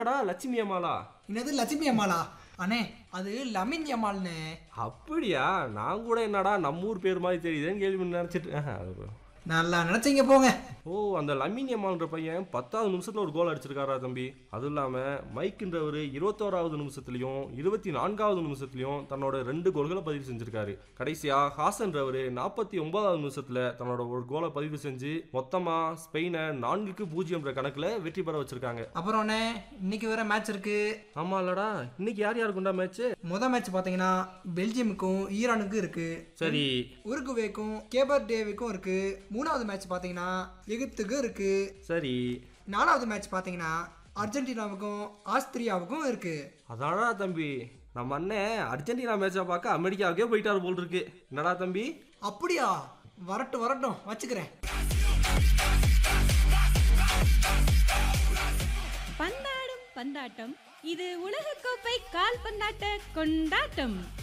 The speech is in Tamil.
என்னடா லட்சுமி அம்மாளா என்னது லட்சுமி அம்மாளா அண்ணே அது லமின் அம்மாள்னு அப்படியா நான் கூட என்னடா நம்ம ஊர் பேர் மாதிரி தெரியுதுன்னு கேள்வி நினச்சிட்டு நல்லா நினைச்சீங்க போங்க ஓ அந்த லமினி அம்மான்ற பையன் பத்தாவது நிமிஷத்துல ஒரு கோல் அடிச்சிருக்காரா தம்பி அதுவும் இல்லாம மைக்குன்றவர் இருபத்தோராவது நிமிஷத்துலயும் இருபத்தி நான்காவது நிமிஷத்துலயும் தன்னோட ரெண்டு கோல்களை பதிவு செஞ்சிருக்காரு கடைசியா ஹாசன்றவர் நாற்பத்தி ஒன்பதாவது நிமிஷத்துல தன்னோட ஒரு கோலை பதிவு செஞ்சு மொத்தமா ஸ்பெயினை நான்குக்கு பூஜ்ஜியம்ன்ற கணக்குல வெற்றி பெற வச்சிருக்காங்க அப்புறம் அண்ணே இன்னைக்கு வேற மேட்ச் இருக்கு ஆமா இல்லடா இன்னைக்கு யார் யாருக்குண்டா மேட்ச் முத மேட்ச் பார்த்தீங்கன்னா பெல்ஜியமுக்கும் ஈரானுக்கும் இருக்கு சரி உருகுவேக்கும் கேபர் டேவுக்கும் இருக்கு மூணாவது மேட்ச் பார்த்தீங்கன்னா எகிப்துக்கும் இருக்கு சரி நாலாவது மேட்ச் பார்த்தீங்கன்னா அர்ஜென்டினாவுக்கும் ஆஸ்திரியாவுக்கும் இருக்கு அதாடா தம்பி நம்ம அண்ணன் அர்ஜென்டினா மேட்சை பார்க்க அமெரிக்காவுக்கே போயிட்டாரு போல் இருக்கு என்னடா தம்பி அப்படியா வரட்டும் வரட்டும் வச்சுக்கிறேன் பந்தாடும் பந்தாட்டம் இது உலகக்கோப்பை கால்பந்தாட்ட கொண்டாட்டம்